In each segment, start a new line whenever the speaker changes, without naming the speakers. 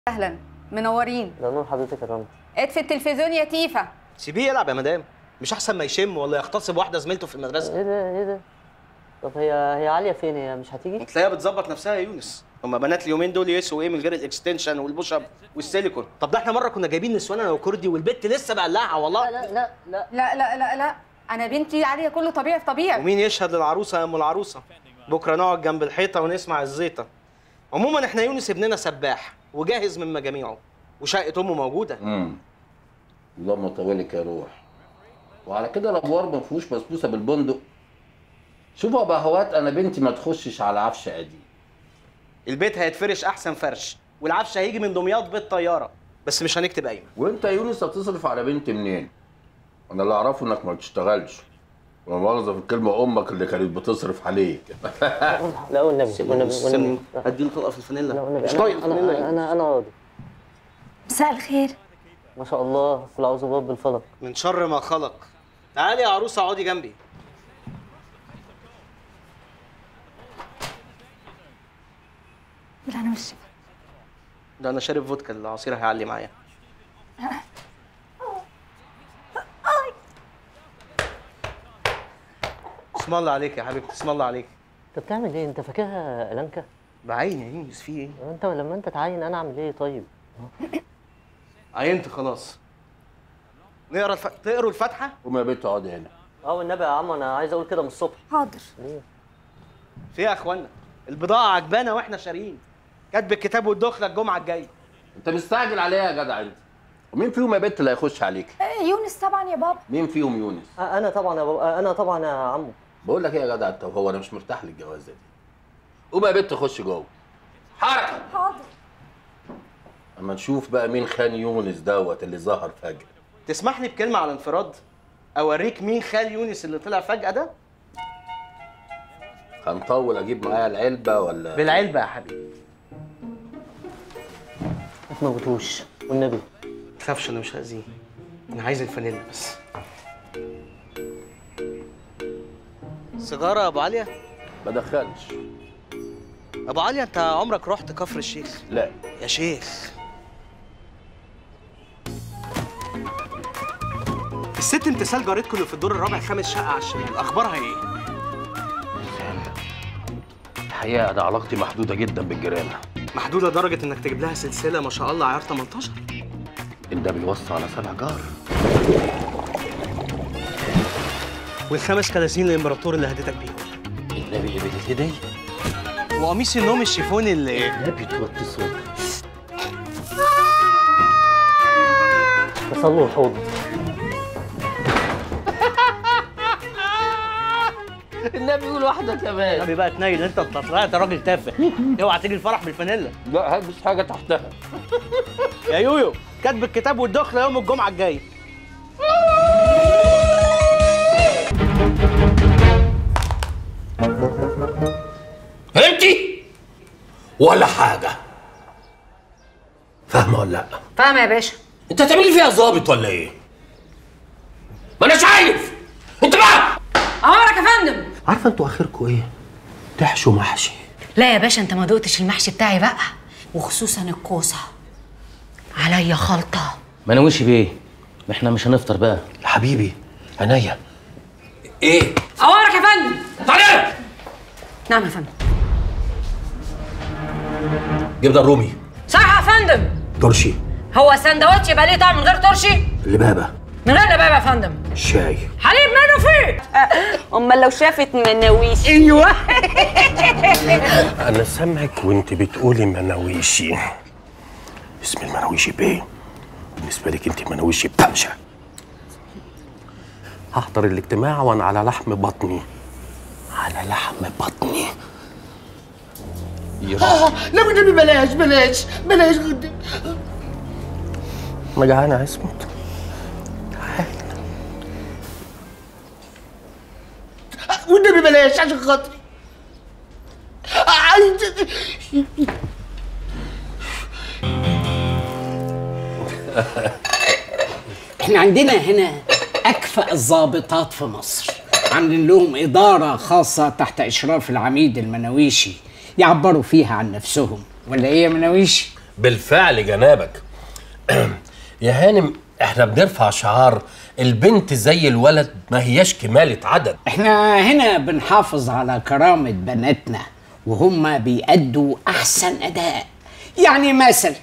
اهلا منورين
ده نور حضرتك يا رنا
اطفي التلفزيون يا تيفا
سيبيه يلعب يا مدام مش احسن ما يشم ولا يغتصب واحده زميلته في المدرسه
ايه ده ايه ده طب هي هي عاليه فين هي مش هتيجي
تلاقيها بتظبط نفسها يا يونس هما بنات اليومين دول يسوا ايه من غير الاكستنشن والبوش اب والسيليكون طب ده احنا مره كنا جايبين نسوان انا وكردي والبت لسه بقلعها والله
لا لا لا
لا لا لا لا انا بنتي عاليه كله طبيعي في طبيعي
ومين يشهد للعروسه يا ام العروسه بكره نقعد جنب الحيطه ونسمع الزيطه عموما احنا يونس ابننا سباح وجاهز من مجاميعه وشقه امه موجوده
امم اللهم طولك يا روح وعلى كده الابوار ما فيهوش بسبوسه بالبندق شوفوا يا بهوات انا بنتي ما تخشش على عفش قديم
البيت هيتفرش احسن فرش والعفش هيجي من دمياط بالطياره بس مش هنكتب قايمه
وانت يا يونس هتصرف على بنتي منين انا اللي اعرفه انك ما بتشتغلش ولا مؤاخذه في الكلمه امك اللي كانت بتصرف عليك
لا والنبي والنبي والنبي
اديله طلقه في الفانيلا
لا والنبي
مش
أنا-
طايق
انا
الفانيلا
انا انا, أنا راضي
مساء الخير
ما شاء الله كل اعوذ برب الفلق
من شر ما خلق تعالي يا عروسه اقعدي جنبي
لا انا مش
ده انا شارب فودكا العصير هيعلي معايا اسم الله عليك يا حبيبتي اسم الله عليك
انت بتعمل ايه انت فاكرها لانكا
بعيني يا يونس في ايه
انت لما انت تعين انا اعمل ايه طيب
عينت خلاص نقرا الف... تقروا الفاتحه
قوم يا بنت اقعدي هنا
اه والنبي يا عم انا عايز اقول كده من الصبح
حاضر
في إيه يا اخوانا البضاعه عجبانا واحنا شاريين كاتب الكتاب والدخله الجمعه الجايه
انت مستعجل عليها يا جدع انت ومين فيهم يا بنت اللي هيخش عليك
يونس طبعا يا بابا
مين فيهم يونس
آه، انا طبعا يا بابا آه، انا طبعا يا عمو
بقول لك ايه يا جدع انت وهو انا مش مرتاح للجوازه دي قوم يا بنت خش جوه حركه
حاضر
اما نشوف بقى مين خان يونس دوت اللي ظهر فجاه
تسمح لي بكلمه على انفراد اوريك مين خال يونس اللي طلع فجاه ده
هنطول اجيب معايا العلبه ولا
بالعلبه يا حبيبي
ما تموتوش والنبي
تخافش انا مش هاذيه انا عايز الفانيلا بس سيجاره يا ابو عليا
ما دخلش
ابو عليا انت عمرك رحت كفر الشيخ
لا
يا شيخ الست امتثال جارتكم اللي في الدور الرابع خامس شقه على الشمال اخبارها ايه
الحقيقه ده علاقتي محدوده جدا بالجيران
محدوده لدرجه انك تجيب لها سلسله ما شاء الله عيار 18
ده بيوصي على سبع جار
والخمس كلاسين للامبراطور اللي هديتك بيهم
النبي قبل الهديه
وقميص النوم الشيفوني اللي
النبي توطي صوتك
تصلوا الحوض
النبي يقول واحده كمان
ابي بقى تنيل انت طلعت راجل تافه اوعى تيجي الفرح بالفانيلا
لا هلبس حاجه تحتها
يا يويو كاتب الكتاب والدخله يوم الجمعه الجاي
فهمتي؟ ولا حاجة فاهمة ولا لأ؟
فاهمه يا باشا
أنت هتعملي فيها ظابط ولا إيه؟ ما أناش عارف أنت بقى
امرك يا فندم
عارفة أنتوا آخركم إيه؟ تحشوا محشي
لا يا باشا انت ما دقتش المحشي بتاعي بقى وخصوصا الكوسه عليا خلطه
منوشي بيه احنا مش هنفطر بقى
يا حبيبي عينيا إيه؟
امرك يا فندم
تعالى
نعم يا فندم
جبنة الرومي
صح يا فندم
ترشي
هو سندوتش يبقى ليه طعم من غير ترشي
اللبابة
من غير لبابه يا فندم
الشاي
حليب منه فيه
امال لو شافت مناويش
ايوه
أنا سامعك وأنت بتقولي مناويشي اسم المناويشي بيه بالنسبة لك أنت مناويشي باشا هحضر الاجتماع وأنا على لحم بطني على لحم بطني
لا والنبي بلاش بلاش بلاش
ما جعان يا عصمت
والنبي بلاش عشان خاطري عايز
احنا عندنا هنا اكفأ الضابطات في مصر عاملين لهم إدارة خاصة تحت إشراف العميد المناويشي يعبروا فيها عن نفسهم ولا إيه يا مناويشي؟
بالفعل جنابك يا هانم احنا بنرفع شعار البنت زي الولد ما هياش كمالة عدد
احنا هنا بنحافظ على كرامة بناتنا وهم بيأدوا أحسن أداء يعني مثلا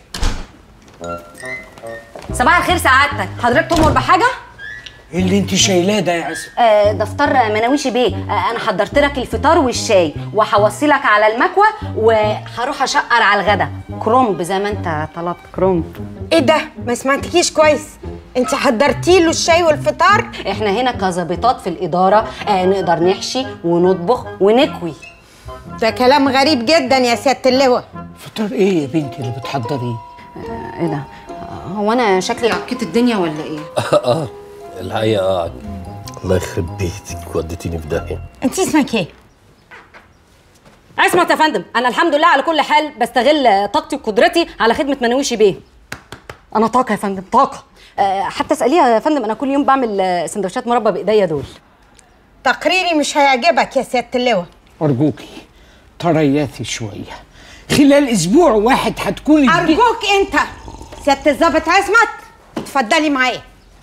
صباح الخير سعادتك حضرتك تؤمر بحاجه
إيه اللي انت شايلاه ده يا عزم
آه دفتر مناويشي بيه آه انا حضرت لك الفطار والشاي وهوصلك على المكوى وهروح اشقر على الغدا كرومب زي ما انت طلبت كرومب
ايه ده ما سمعتكيش كويس انت حضرتي له الشاي والفطار
احنا هنا كظابطات في الاداره آه نقدر نحشي ونطبخ ونكوي
ده كلام غريب جدا يا سياده اللواء
فطار ايه يا بنتي اللي بتحضريه
آه ايه ده هو انا شكلي عكيت الدنيا ولا ايه
اه الحقيقة اه الله يخرب بيتك وديتيني في داهية
انت اسمك ايه
اسمع يا فندم انا الحمد لله على كل حال بستغل طاقتي وقدرتي على خدمه مناويشي بيه انا طاقه يا فندم طاقه آه، حتى اساليها يا فندم انا كل يوم بعمل آه، سندوتشات مربى بايديا دول
تقريري مش هيعجبك يا سياده اللواء
أرجوكي تريثي شوية خلال أسبوع واحد هتكون البي-
ارجوك انت سياده الظابط عصمت اتفضلي معايا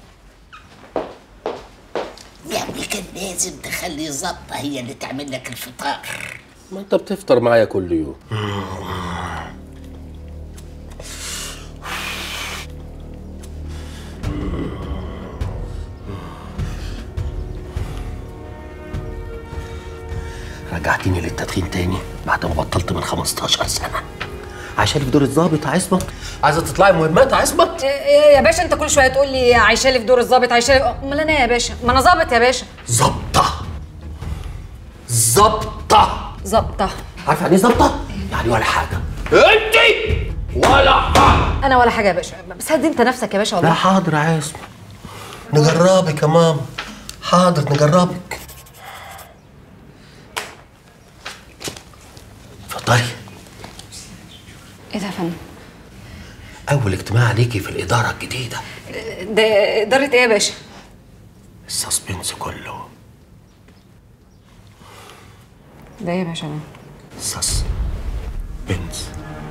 يعني كان لازم تخلي ظبطة هي اللي تعمل لك الفطار
ما انت بتفطر معايا كل يوم رجعتيني للتدخين تاني بعد ما بطلت من 15 سنة عشان في دور الظابط عصمت عايزة تطلعي مهمات عصمت
يا باشا انت كل شويه تقول لي عايشه لي في دور الظابط عايشه لي امال انا إيه يا باشا ما انا ظابط يا باشا
ظابطة ظابطة
ظابطه
عارفة يعني ايه ظابطة؟ يعني ولا حاجة انت ولا حاجة
انا ولا حاجه يا باشا بس هدي انت نفسك يا باشا
لا
والله
حاضر يا عاصم نجربك يا ماما حاضر نجربك اتفضلي
ايه ده يا فندم
اول اجتماع عليكي في الاداره الجديده
ده اداره ايه يا باشا
السسبنس كله
ده ايه يا باشا ده
سس بنز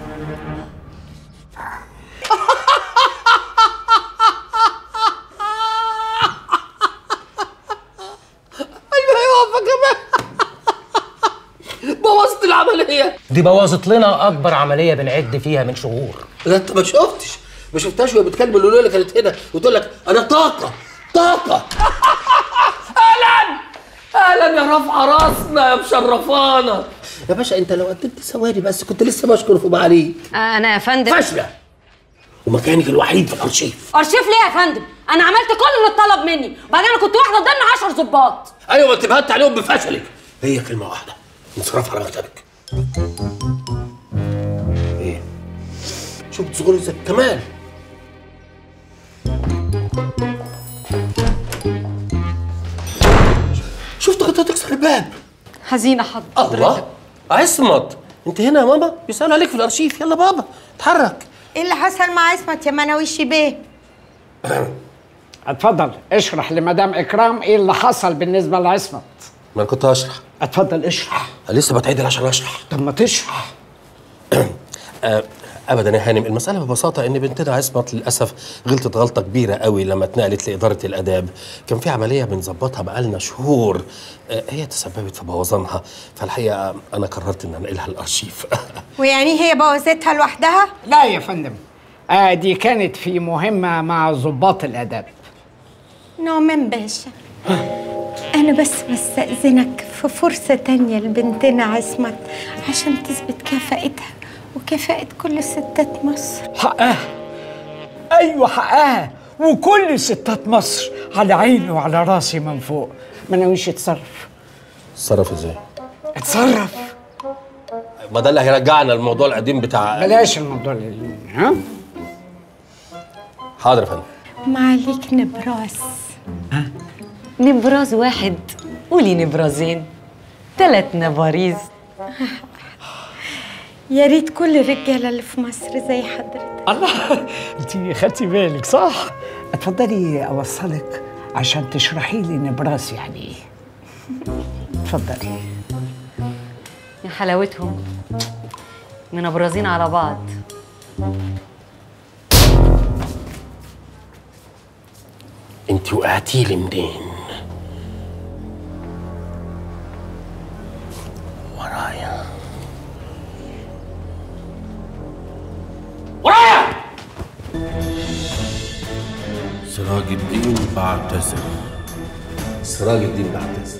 ايوه يا بابا كمان بوظت العمليه
دي بوظت لنا اكبر عمليه بنعد فيها من شهور
لا انت ما شفتش ما شفتهاش وهي بتكلم اللولو اللي كانت هنا وتقول لك انا طاقه طاقه اهلا اهلا يا رافعه راسنا يا مشرفانا يا باشا انت لو قدمت ثواني بس كنت لسه بشكر في معاليك
انا يا فندم
فاشله ومكانك الوحيد في الارشيف
ارشيف ليه يا فندم انا عملت كل اللي اتطلب مني وبعدين انا كنت واحده ضمن 10 ظباط
ايوه ما تبهت عليهم بفشلك
هي كلمه واحده انصراف على مكتبك ايه
شفت صغير ازاي كمان شفت كنت هتكسر الباب
حزينه حضرتك
الله عصمت انت هنا يا ماما بيسالوا عليك في الارشيف يلا بابا اتحرك
ايه اللي حصل مع عصمت يا مناويشي بيه
اتفضل اشرح لمدام إكرام إيه اللي حصل بالنسبة لعصمت
ما انا كنت هشرح
اتفضل اشرح
أنا لسه بتعدل عشان اشرح
طب ما تشرح
آه، ابدا يا هانم المساله ببساطه ان بنتنا عصمت للاسف غلطت غلطه كبيره قوي لما اتنقلت لاداره الاداب كان في عمليه بنظبطها بقالنا شهور آه، هي تسببت في بوظانها فالحقيقه انا قررت ان انقلها الارشيف
ويعني هي بوظتها لوحدها
لا يا فندم آه دي كانت في مهمة مع ضباط الآداب
نعمان باشا أنا بس بستأذنك في فرصة تانية لبنتنا عصمت عشان تثبت كفاءتها وكفاءة كل ستات مصر
حقها أيوة حقها وكل ستات مصر على عيني وعلى راسي من فوق ما ناويش يتصرف
اتصرف ازاي
اتصرف
ما ده اللي هيرجعنا الموضوع القديم بتاع
بلاش الموضوع اللي ها
حاضر يا فندم
معليك نبراس
نبراز واحد قولي نبرازين ثلاث نباريز
يا ريت كل الرجالة اللي في مصر زي حضرتك
الله انت خدتي بالك صح اتفضلي اوصلك عشان تشرحي لي نبراس يعني ايه اتفضلي
يا حلاوتهم منبرزين على بعض
انت وقعتي لي منين ورايا ورايا سراج الدين بعتذر سراج الدين بعتذر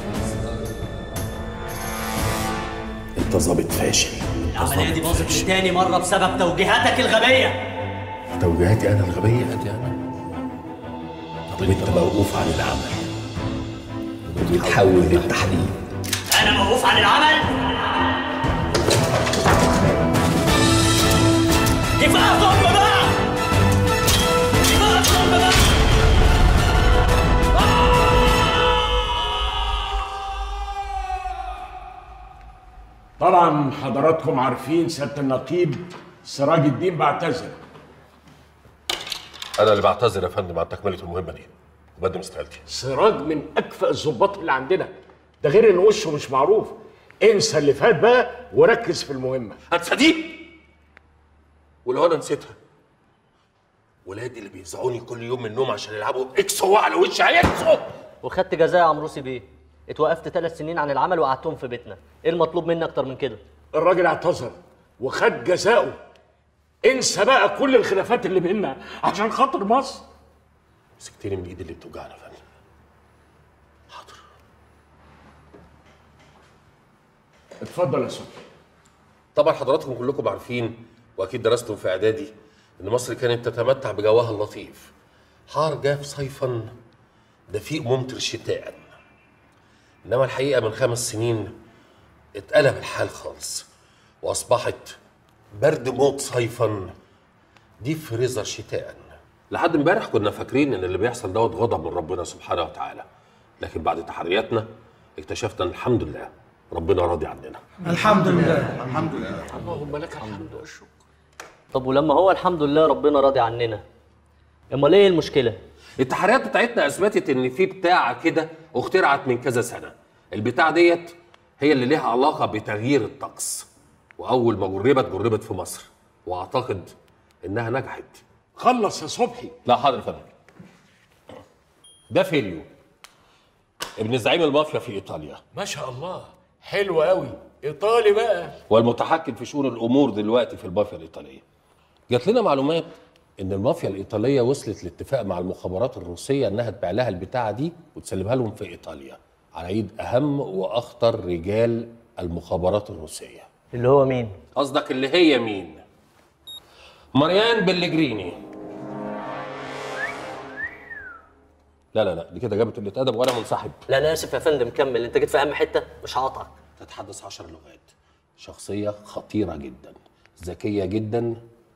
انت ظابط فاشل
العملية دي باظت تاني مرة بسبب توجيهاتك الغبية
توجيهاتي انا الغبيه ادي انا طب انت موقوف عن العمل وبتحول للتحليل
أنا موقوف عن العمل كفاية ظلم بقى كفاية ظلم بقى
طبعا حضراتكم عارفين سياده النقيب سراج الدين بعتذر
انا اللي بعتذر يا فندم عن تكمله المهمه دي وبقدم استقالتي
سراج من اكفأ الظباط اللي عندنا ده غير ان وشه مش معروف انسى اللي فات بقى وركز في المهمه
انسى دي ولو انا نسيتها ولادي اللي بيفزعوني كل يوم من النوم عشان يلعبوا اكس هو على وشي هيكسوا
وخدت جزاء يا عمروسي بيه اتوقفت ثلاث سنين عن العمل وقعدتهم في بيتنا ايه المطلوب مني اكتر من كده
الراجل اعتذر وخد جزاؤه انسى بقى كل الخلافات اللي بينا عشان خاطر مصر
مسكتني من ايدي اللي بتوجعني يا فندم
اتفضل يا صبحي
طبعا حضراتكم كلكم عارفين واكيد درستم في اعدادي ان مصر كانت تتمتع بجوها اللطيف حار جاف صيفا دفيق ممطر شتاء انما الحقيقه من خمس سنين اتقلب الحال خالص واصبحت برد موت صيفا ديب فريزر شتاء لحد امبارح كنا فاكرين ان اللي بيحصل دوت غضب من ربنا سبحانه وتعالى لكن بعد تحرياتنا اكتشفنا ان الحمد لله ربنا راضي عننا
الحمد لله الحمد لله
اللهم لك الحمد والشكر
طب ولما هو الحمد لله ربنا راضي عننا امال ايه المشكله
التحريات بتاعتنا اثبتت ان في بتاعه كده اخترعت من كذا سنه البتاع ديت هي اللي ليها علاقه بتغيير الطقس واول ما جربت جربت في مصر واعتقد انها نجحت
خلص يا صبحي
لا حاضر يا فندم ده فيليو ابن زعيم المافيا في ايطاليا
ما شاء الله حلو قوي ايطالي بقى
والمتحكم في شؤون الامور دلوقتي في المافيا الايطاليه جات لنا معلومات ان المافيا الايطاليه وصلت لاتفاق مع المخابرات الروسيه انها تبيع لها البتاعه دي وتسلمها لهم في ايطاليا على ايد اهم واخطر رجال المخابرات الروسيه
اللي هو مين
قصدك اللي هي مين ماريان بلجريني لا لا لا دي كده جابت قله ادب وانا منسحب
لا انا اسف يا فندم كمل انت جيت في اهم حته مش هقطعك
تتحدث عشر لغات شخصية خطيرة جدا ذكية جدا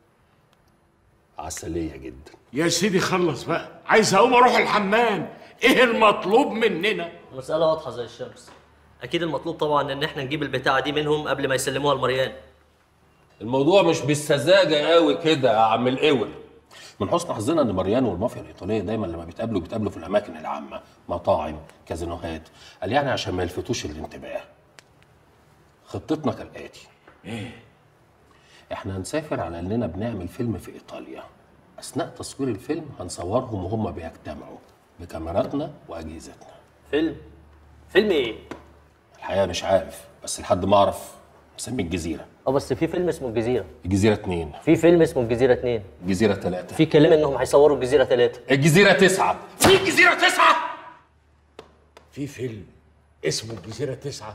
عسلية جدا
يا سيدي خلص بقى عايز اقوم اروح الحمام ايه المطلوب مننا
المساله واضحه زي الشمس اكيد المطلوب طبعا ان احنا نجيب البتاعه دي منهم قبل ما يسلموها لمريان
الموضوع مش بالسذاجة قوي كده يا عم القول من حسن حظنا ان مريان والمافيا الايطاليه دايما لما بيتقابلوا بيتقابلوا في الاماكن العامه مطاعم كازينوهات قال يعني عشان ما يلفتوش الانتباه خطتنا كالاتي
ايه
احنا هنسافر على اننا بنعمل فيلم في ايطاليا اثناء تصوير الفيلم هنصورهم وهم بيجتمعوا بكاميراتنا واجهزتنا
فيلم فيلم ايه
الحقيقه مش عارف بس لحد ما اعرف مسميه الجزيره
اه بس في فيلم اسمه الجزيره
الجزيره اتنين
في فيلم اسمه الجزيره اتنين
الجزيره تلاته
في كلام انهم هيصوروا الجزيره تلاته
الجزيره تسعه في الجزيره تسعه
في فيلم اسمه الجزيره تسعة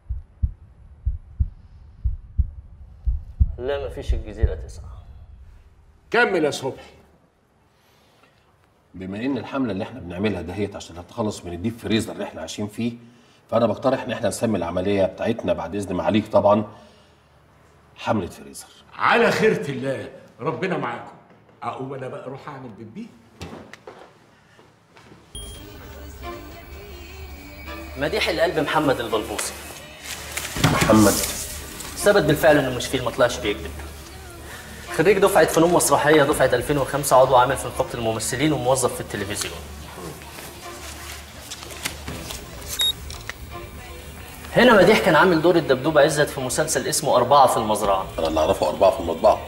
لا مفيش الجزيره تسعه
كمل يا صبحي
بما ان الحمله اللي احنا بنعملها دهيت عشان نتخلص من الديب فريزر اللي احنا عايشين فيه فانا بقترح ان احنا نسمي العمليه بتاعتنا بعد اذن معاليك طبعا حمله فريزر
على خيرة الله ربنا معاكم اقوم انا بقى اروح اعمل بيبي
مديح القلب محمد البلبوسي
محمد
ثبت بالفعل انه مش فيل ما طلعش بيكذب خريج دفعه فنون مسرحيه دفعه 2005 عضو عامل في نقابه الممثلين وموظف في التلفزيون هنا مديح كان عامل دور الدبدوب عزت في مسلسل اسمه أربعة في المزرعة
انا اللي اعرفه اربعه في المطبعه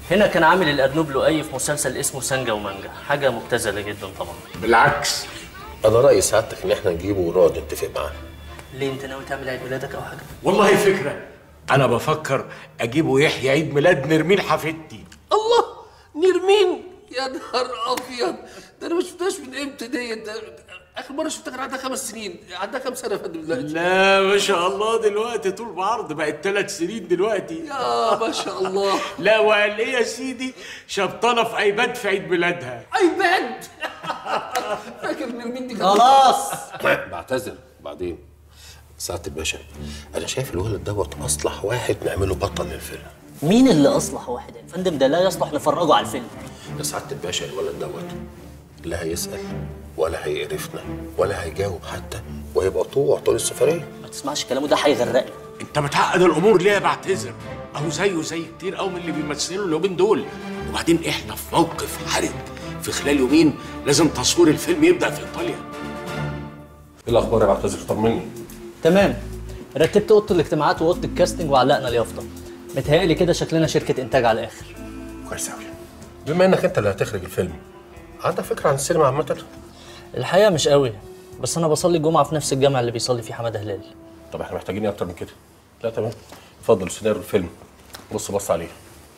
هنا كان عامل الارنوب لؤي في مسلسل اسمه سانجا ومانجا حاجه مبتذله جدا طبعا
بالعكس انا رايي سعادتك ان احنا نجيبه ونقعد نتفق معاه
ليه انت ناوي تعمل عيد ميلادك او حاجه
والله فكرة أنا بفكر أجيبه يحيى عيد ميلاد نرمين حفيدتي
الله نرمين يا نهار ابيض ده انا ما شفتهاش من امتى ديت ده اخر مره شفتها كان عندها خمس سنين عندها كام سنه يا فندم دلوقتي
لا ما شاء الله دلوقتي طول بعرض بقت ثلاث سنين دلوقتي
يا ما شاء الله
لا وقال ايه يا سيدي شبطانه في ايباد في عيد ميلادها
ايباد فاكر نرمين دي كانت-
خلاص
بعتذر بعدين سعاده الباشا انا شايف الولد دوت اصلح واحد نعمله بطل للفيلم
مين اللي اصلح واحد يا فندم ده لا يصلح نفرجه على الفيلم
يا سعاده الباشا الولد دوت لا هيسال ولا هيقرفنا ولا هيجاوب حتى وهيبقى طوع طول السفريه
ما تسمعش كلامه ده هيغرقنا
انت متعقد الامور ليه بعتذر اهو زيه زي كتير قوي من اللي بيمثلوا اليومين دول وبعدين احنا في موقف حرج في خلال يومين لازم تصوير الفيلم يبدا في ايطاليا
ايه الاخبار يا بعتذر طمني
تمام رتبت اوضه الاجتماعات واوضه الكاستنج وعلقنا اليافطه متهيألي كده شكلنا شركه انتاج على الاخر
كويس قوي بما انك انت اللي هتخرج الفيلم عندك فكره عن السينما عامه
الحقيقه مش قوي بس انا بصلي الجمعه في نفس الجامع اللي بيصلي فيه حماده هلال
طب احنا محتاجين إيه اكتر من كده لا تمام اتفضل سيناريو الفيلم بص بص عليه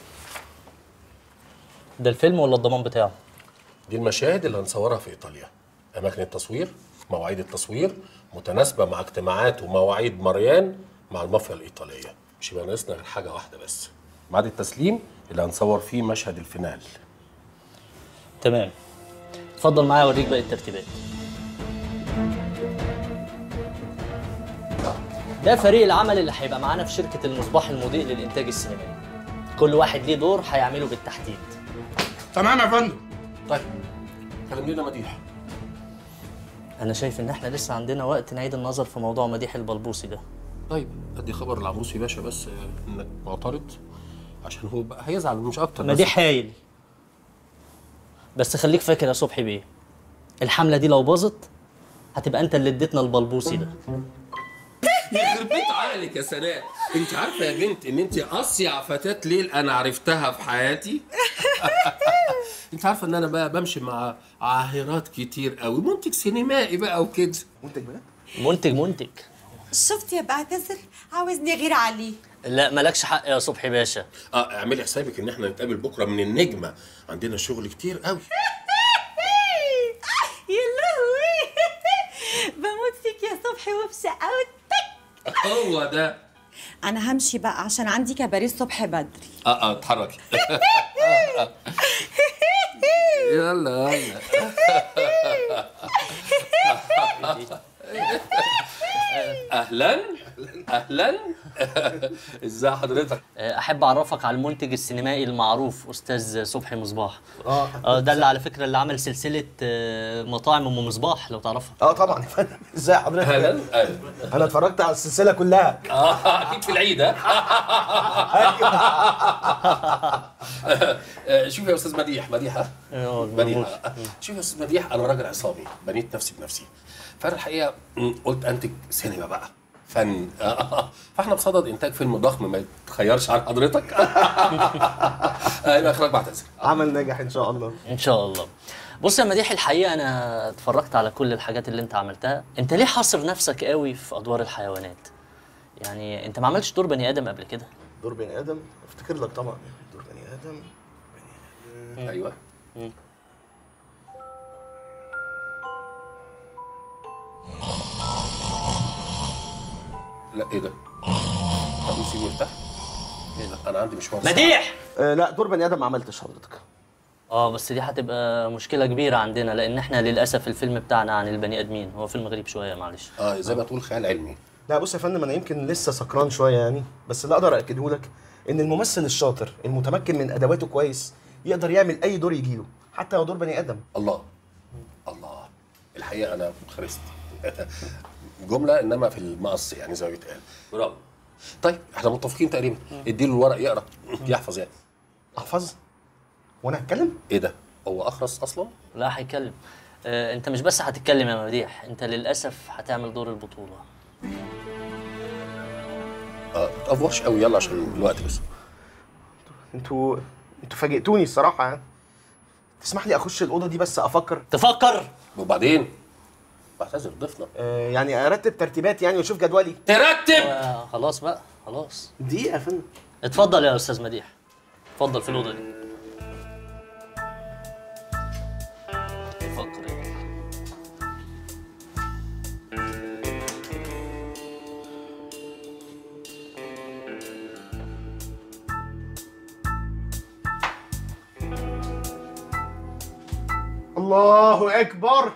ده الفيلم ولا الضمان بتاعه
دي المشاهد اللي هنصورها في ايطاليا اماكن التصوير مواعيد التصوير متناسبه مع اجتماعات ومواعيد مريان مع المافيا الايطاليه مش يبقى ناقصنا غير حاجه واحده بس ميعاد التسليم اللي هنصور فيه مشهد الفينال
تمام اتفضل معايا اوريك باقي الترتيبات ده فريق العمل اللي هيبقى معانا في شركه المصباح المضيء للانتاج السينمائي كل واحد ليه دور هيعمله بالتحديد
تمام يا فندم طيب كلم لنا مديح
انا شايف ان احنا لسه عندنا وقت نعيد النظر في موضوع مديح البلبوسي ده
طيب ادي خبر العروسي باشا بس آه، انك معترض عشان هو بقى هيزعل مش اكتر بس.
مديح هايل بس خليك فاكر يا صبحي بيه الحمله دي لو باظت هتبقى انت اللي اديتنا البلبوسي ده
يخرب بيت عقلك يا سناء انت عارفه يا بنت ان انت اصيع فتاه ليل انا عرفتها في حياتي انت عارفه ان انا بقى بمشي مع عاهرات كتير قوي منتج سينمائي بقى وكده
منتج بجد
منتج منتج
شفت يا بعتذر عاوزني اغير عليه
لا مالكش حق يا صبحي باشا
اه اعملي حسابك ان احنا نتقابل بكره من النجمه عندنا شغل كتير قوي
يا لهوي بموت فيك يا صبحي وبشقاوتك
هو ده
انا همشي بقى عشان عندي كباريه الصبح بدري
اه اه اتحركي يلا يلا اهلا اهلا ازاي حضرتك
احب اعرفك على المنتج السينمائي المعروف استاذ صبحي مصباح
اه
اه ده اللي على فكره اللي عمل سلسله آه، مطاعم ام مصباح لو تعرفها
اه طبعا يا فندم ازاي حضرتك
اهلا اهلا
انا اتفرجت على السلسله كلها
اه اكيد في العيد ها آه، شوف يا استاذ مديح مديح ها؟ مديح شوف يا استاذ مديح انا راجل عصامي بنيت نفسي بنفسي فانا الحقيقه م، قلت انتج سينما بقى فن فاحنا بصدد انتاج فيلم ضخم ما يتخيرش عن حضرتك آه، يبقى اخراج بعتذر
عمل ناجح ان شاء الله
ان شاء الله بص يا مديح الحقيقه انا اتفرجت على كل الحاجات اللي انت عملتها انت ليه حاصر نفسك قوي في ادوار الحيوانات يعني انت ما عملتش دور بني ادم قبل كده
دور بني ادم افتكر لك طبعا دور بني ادم
ايوه لا ايه ده؟ طب نسيبه يفتح؟ لا انا عندي مشوار
مديح
آه لا دور بني ادم ما عملتش حضرتك
اه بس دي هتبقى مشكله كبيره عندنا لان احنا للاسف الفيلم بتاعنا عن البني ادمين هو فيلم غريب شويه معلش
اه زي ما تقول خيال علمي
لا بص يا فندم انا يمكن لسه سكران شويه يعني بس اللي اقدر اكده لك ان الممثل الشاطر المتمكن من ادواته كويس يقدر يعمل اي دور يجيله حتى لو دور بني ادم
الله الله الحقيقه انا خرست جمله انما في المقص يعني زي ما بيتقال برافو طيب احنا متفقين تقريبا اديله الورق يقرا يحفظ يعني
احفظ وانا هتكلم
ايه ده هو اخرس اصلا
لا هيتكلم آه انت مش بس هتتكلم يا مديح انت للاسف هتعمل دور البطوله
اه تقفوش قوي يلا عشان الوقت بس
انتوا انتوا فاجئتوني الصراحه يعني تسمح لي اخش الاوضه دي بس افكر
تفكر
وبعدين بعتذر ضيفنا
آه يعني ارتب ترتيبات يعني واشوف جدولي
ترتب
آه خلاص بقى خلاص
دقيقه يا فندم
اتفضل يا استاذ مديح اتفضل في الاوضه دي فكر يلا.
الله اكبر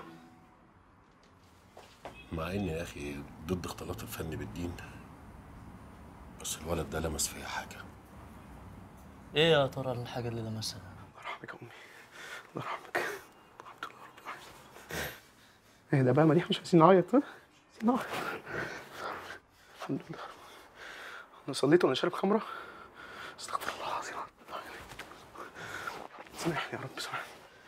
مع اني يا اخي ضد اختلاط الفن بالدين بس الولد ده لمس فيا حاجه
ايه يا ترى الحاجه اللي لمسها
يرحمك يا امي الله يرحمك رحمة الله رب العالمين. ايه ده بقى مديح مش عايزين نعيط ها؟ عايزين نعيط الحمد لله انا صليت وانا شارب خمره استغفر الله العظيم سامحني يا رب سامحني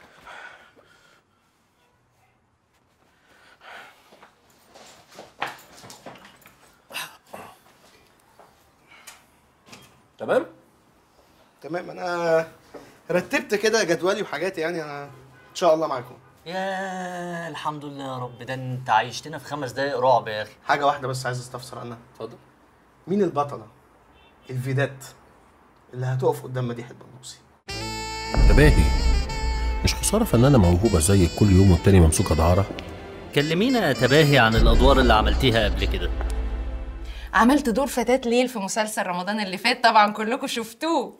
تمام
تمام انا رتبت كده جدولي وحاجاتي يعني انا ان شاء الله معاكم
يا الحمد لله يا رب ده انت عيشتنا في خمس دقايق رعب يا اخي
حاجه واحده بس عايز استفسر عنها
اتفضل
مين البطله الفيدات اللي هتقف قدام مديح البنوسي
تباهي مش خساره فنانه موهوبه زيك كل يوم والتاني ممسوكه دعاره
كلمينا يا تباهي عن الادوار اللي عملتيها قبل كده
عملت دور فتاة ليل في مسلسل رمضان اللي فات طبعا كلكم شفتوه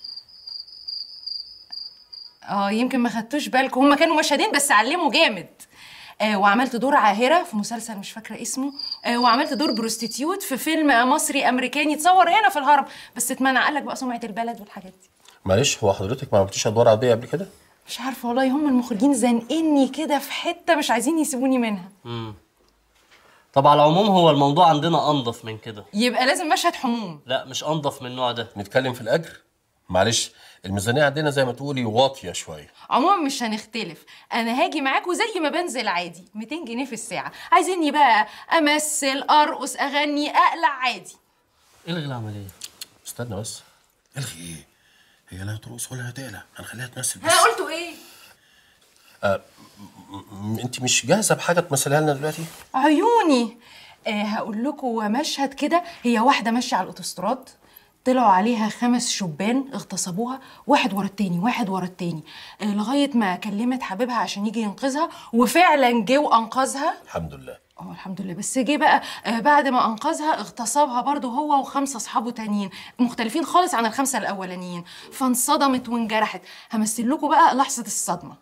اه يمكن ما خدتوش بالكم هما كانوا مشهدين بس علموا جامد آه وعملت دور عاهرة في مسلسل مش فاكرة اسمه آه وعملت دور بروستيتيوت في فيلم مصري أمريكاني اتصور هنا في الهرم بس اتمنع قالك بقى سمعة البلد والحاجات دي
معلش هو حضرتك ما عملتيش ادوار عاديه قبل كده
مش عارفة والله هم المخرجين زانقيني كده في حتة مش عايزين يسيبوني منها
امم طب على العموم هو الموضوع عندنا انضف من كده
يبقى لازم مشهد حموم
لا مش انضف من النوع ده
نتكلم في الاجر معلش الميزانيه عندنا زي ما تقولي واطيه شويه
عموما مش هنختلف انا هاجي معاكوا زي ما بنزل عادي 200 جنيه في الساعه عايزيني بقى امثل ارقص اغني اقلع عادي
الغي العمليه
استنى بس الغي ايه هي لا ترقص ولا هتقلع هنخليها تمثل بس
ها قلتوا ايه
آه م- م- انت مش جاهزه بحاجه تمثلها لنا دلوقتي
عيوني آه هقول لكم مشهد كده هي واحده ماشيه على الاوتوستراد طلعوا عليها خمس شبان اغتصبوها واحد ورا التاني واحد ورا التاني آه لغايه ما كلمت حبيبها عشان يجي ينقذها وفعلا جه وانقذها
الحمد لله
اه الحمد لله بس جه بقى آه بعد ما انقذها اغتصبها برضه هو وخمسه اصحابه تانيين مختلفين خالص عن الخمسه الاولانيين فانصدمت وانجرحت همثل لكم بقى لحظه الصدمه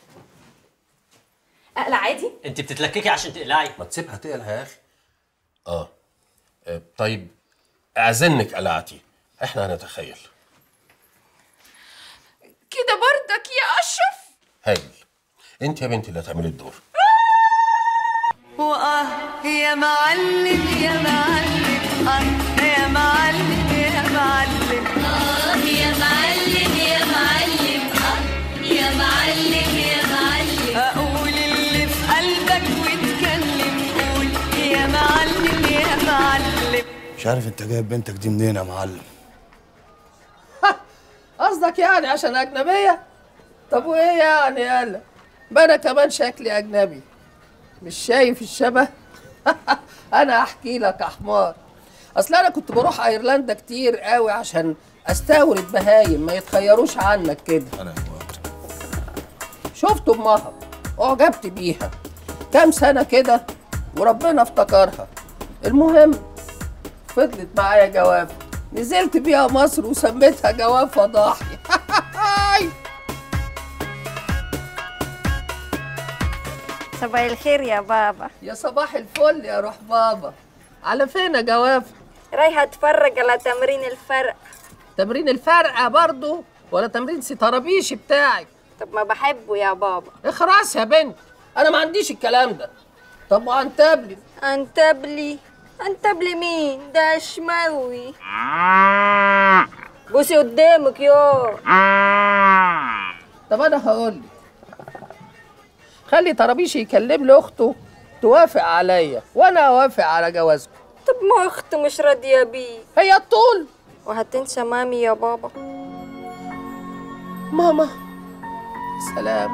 اقلع عادي
انت بتتلككي عشان تقلعي
ما تسيبها تقلع يا اخي اه, آه طيب اعزنك قلعتي احنا هنتخيل
كده برضك يا اشرف
هايل انت يا بنتي اللي هتعملي الدور
وآه يا معلم يا معلم آه يا معلم يا معلم آه يا معلم يا معلم آه يا معلم يا معلم أقول اللي في قلبك واتكلم قول يا معلم يا معلم
مش عارف انت جايب بنتك دي منين يا معلم
قصدك يعني عشان أجنبية؟ طب وإيه يعني يالا؟ ما أنا كمان شكلي أجنبي مش شايف الشبه؟ أنا أحكي لك يا حمار أصل أنا كنت بروح أيرلندا كتير قوي عشان أستورد بهايم ما يتخيروش عنك كده
انا
شفت أمها أعجبت بيها كام سنة كده وربنا افتكرها المهم فضلت معايا جواب نزلت بيها مصر وسميتها جواب فضاحي
صباح الخير يا بابا
يا صباح الفل يا روح بابا على فين يا جواب
رايحة اتفرج على تمرين الفرق
تمرين الفرقة برضو ولا تمرين سيطرابيشي بتاعك
طب ما بحبه يا بابا
اخرس يا بنت انا ما عنديش الكلام ده طب وانتبلي
انتبلي انتبلي مين ده شماوي بوسي قدامك يا
طب انا هقول لك خلي طرابيشي يكلم لي اخته توافق عليا وانا اوافق على جوازكم
طب ما اخته مش راضية بيه
هي الطول
وهتنسى مامي يا بابا
ماما سلام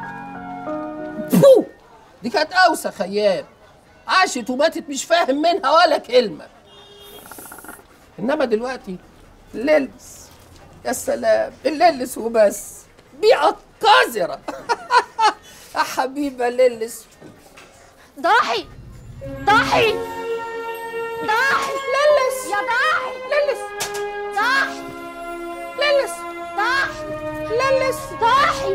فو دي كانت اوسخ ايام عاشت وماتت مش فاهم منها ولا كلمه انما دلوقتي للس يا سلام الللس وبس بيئه قذره يا حبيبه للس
ضاحي ضاحي ضاحي
للس
يا ضاحي
للس
ضاحي
للس
ضاحي
للس
ضاحي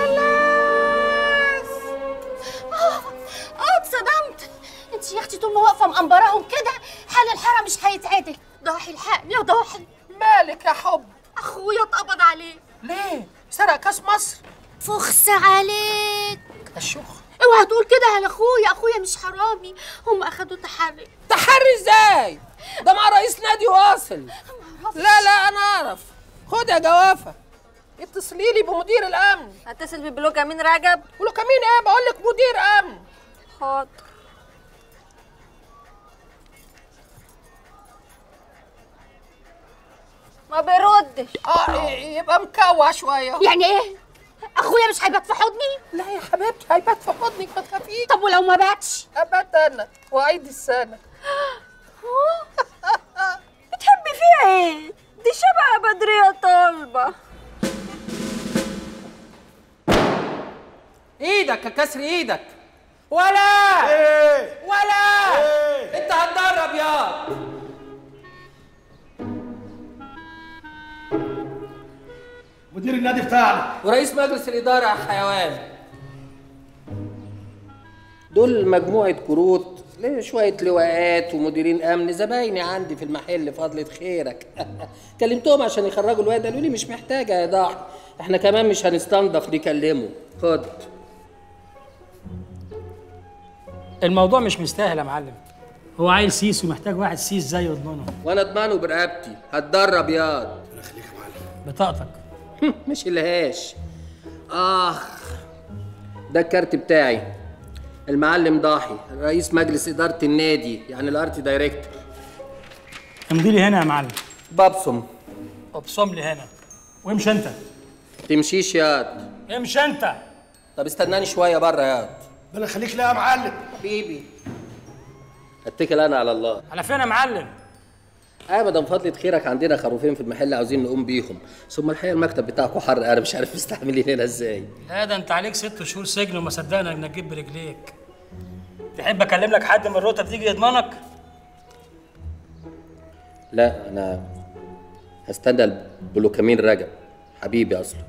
للس
اه اه اتصدمت انت يا اختي طول ما واقفه مقنبراهم كده حال الحاره مش هيتعدل ضاحي الحقني يا ضاحي
مالك يا حب
اخويا اتقبض عليه
ليه سرق كاس مصر
فخس عليك
الشخ
اوعى تقول كده على اخويا اخويا مش حرامي هم اخدوا تحري
تحري ازاي ده مع رئيس نادي واصل لا لا انا اعرف خد يا جوافه اتصلي لي بمدير الامن
هتصل ببلوك امين رجب
بلوك امين ايه بقول لك مدير امن
حاضر ما بيردش
اه يبقى مكوع شويه
يعني ايه اخويا مش هيبات في حضني
لا يا حبيبتي هيبات في حضنك ما تخافيش
طب ولو ما باتش
ابدا وعيد السنه
بتحبي فيها ايه دي شبه بدرية طالبة
ايدك يا كسر ايدك ولا
ايه
ولا
ايه
انت هتدرب يا
مدير النادي بتاعنا
ورئيس مجلس الاداره يا حيوان دول مجموعه كروت شوية لواءات ومديرين أمن زبايني عندي في المحل فضلة خيرك كلمتهم عشان يخرجوا الواد قالوا لي مش محتاجة يا ضاحي احنا كمان مش هنستنضف نكلمه خد
الموضوع مش مستاهل يا معلم هو عيل سيس ومحتاج واحد سيس زيه يضمنه
وانا اضمنه برقبتي هتدرب ياض
بطاقتك
مش الهاش اخ ده الكارت بتاعي المعلم ضاحي رئيس مجلس إدارة النادي يعني الارت دايركتور
امضي لي هنا يا معلم
ببصم
ابصم لي هنا وامشي انت
تمشيش ياض
امشي انت
طب استناني شوية بره ياض
ربنا يخليك لا يا معلم
حبيبي اتكل انا على الله
على فين يا معلم
ابدا فضلة خيرك عندنا خروفين في المحل عاوزين نقوم بيهم ثم الحقيقه المكتب بتاعكم حر انا مش عارف مستحملين هنا ازاي
لا ده انت عليك ست شهور سجن وما صدقنا انك تجيب برجليك تحب اكلم لك حد من الروتة تيجي يضمنك
لا انا هستنى البلوكامين رجب حبيبي اصلا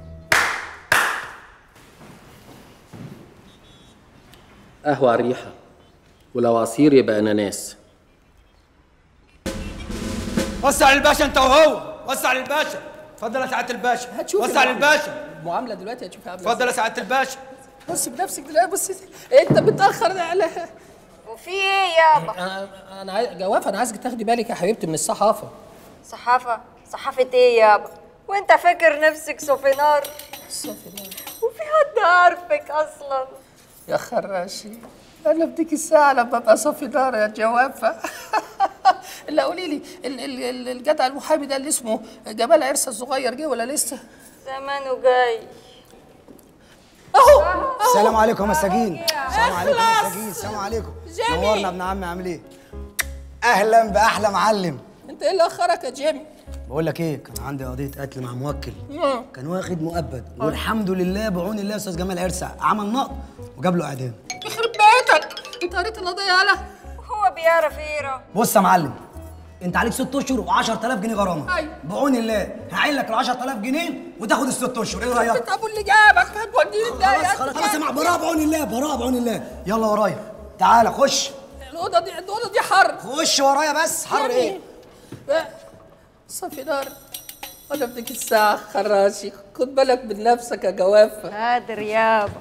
قهوة على الريحة ولو عصير يبقى اناناس
وسع للباشا انت وهو وسع للباشا اتفضل يا سعاده الباشا
هتشوف
وسع للباشا
المعاملة دلوقتي هتشوفها عاملة
اتفضل يا سعاده الباشا
بص بنفسك دلوقتي بص انت بتاخر ده على
وفي ايه يابا
انا انا عايز جوافه انا عايزك تاخدي بالك يا حبيبتي من الصحافه
صحافة صحافة ايه يابا وانت فاكر نفسك سوفينار
سوفينار
وفي حد عارفك اصلا
يا خراشي انا بديك الساعه لما ابقى صافي نار يا جوافه لا قولي لي ال- ال- ال- الجدع المحامي ده اللي اسمه جمال عرسه الصغير جه ولا لسه؟
زمانه جاي
اهو
السلام عليكم يا مساجين السلام عليكم يا
اخلص.
مساجين السلام عليكم
جيمي.
نورنا ابن عمي عامل ايه اهلا باحلى معلم
انت ايه اللي اخرك يا جيمي؟
بقول لك ايه كان عندي قضيه قتل مع موكل
مم.
كان واخد مؤبد والحمد لله بعون الله يا استاذ جمال عرسه عمل نقط وجاب له اعدام
يخرب بيتك انت قريت القضيه يالا
هو بيعرف يقرا
بص يا معلم انت عليك ست اشهر و10000 جنيه غرامه
أيوة.
بعون الله هعين لك ال 10000 جنيه وتاخد الست اشهر ايه رايك؟
انت ابو اللي جابك هتوديني
خلاص
ازاي
خلاص خلاص يا مع براء بعون الله براء بعون الله يلا ورايا تعالى خش
الاوضه دي الاوضه دي حر
خش ورايا بس حر ايه؟
صافي نار انا بديك الساعه خراشي خد بالك من نفسك يا جوافه
قادر يابا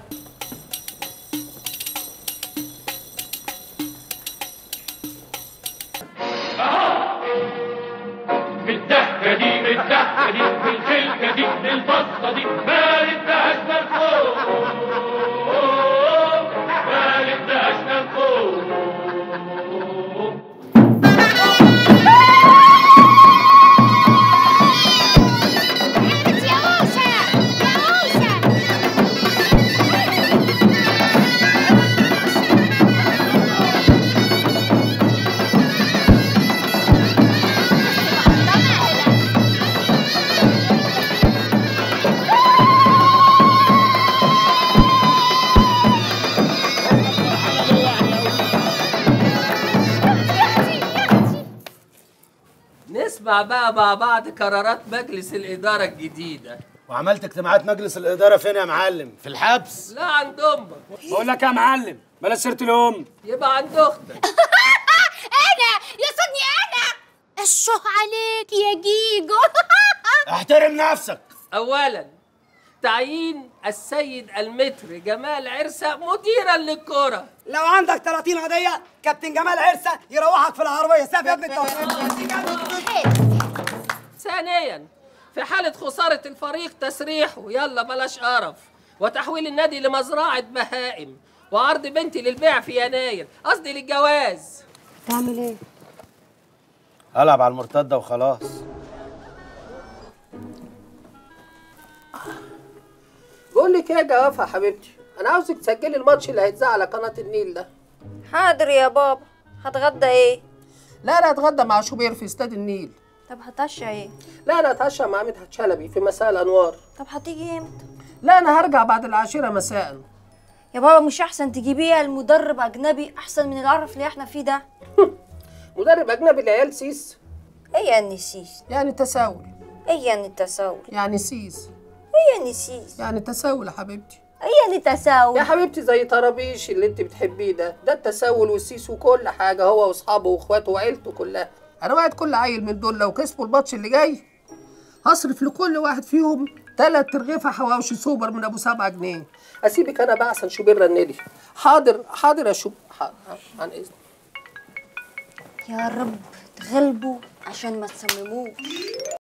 بالضحكة دي بالضحكة دي بالخلقة دي بالبسطة دي ما يبقاش مفهوم ما يبقاش مفهوم
يا موسى يا
نسمع بقى مع بعض قرارات مجلس الإدارة الجديدة
وعملت اجتماعات مجلس الاداره فين يا معلم في الحبس
لا عند أمك
بقول لك يا معلم بلاش سيره الام
يبقى عند أختك
انا يقصدني انا الشه عليك يا جيجو
احترم نفسك
أولا تعيين السيد المتر جمال عرسة مديرا للكرة
لو عندك 30 هديه كابتن جمال عرسه يروحك في العربيه ساب يا ابني التوفيق
ثانيا في حالة خسارة الفريق تسريحه يلا بلاش قرف وتحويل النادي لمزرعة بهائم وعرض بنتي للبيع في يناير قصدي للجواز
تعمل ايه؟
العب على المرتده وخلاص
بقول لك ايه يا جوافة يا حبيبتي انا عاوزك تسجلي الماتش اللي هيتذاع على قناة النيل ده
حاضر يا بابا هتغدى ايه
لا انا هتغدى مع شوبير في استاد النيل
طب هتعشى ايه
لا انا هتعشى مع مدحت شلبي في مساء الانوار
طب هتيجي امتى
لا انا هرجع بعد العاشرة مساء
يا بابا مش احسن تجيبيه المدرب اجنبي احسن من العرف اللي احنا فيه ده
مدرب اجنبي العيال سيس
ايه يعني سيس
يعني تساؤل
ايه يعني تساؤل
يعني سيس
ايه يعني سيس
يعني تساؤل يا حبيبتي
ايه يعني تساؤل
يا حبيبتي زي طرابيش اللي انت بتحبيه ده ده التساؤل والسيس وكل حاجه هو واصحابه واخواته وعيلته كلها انا وعد كل عيل من دول لو كسبوا الماتش اللي جاي هصرف لكل واحد فيهم تلات ترغيفة حواوشي سوبر من ابو سبعة جنيه اسيبك انا بقى عشان شوبير رنلي حاضر حاضر يا شوب حاضر عن اذنك
يا رب تغلبوا عشان ما تسمموش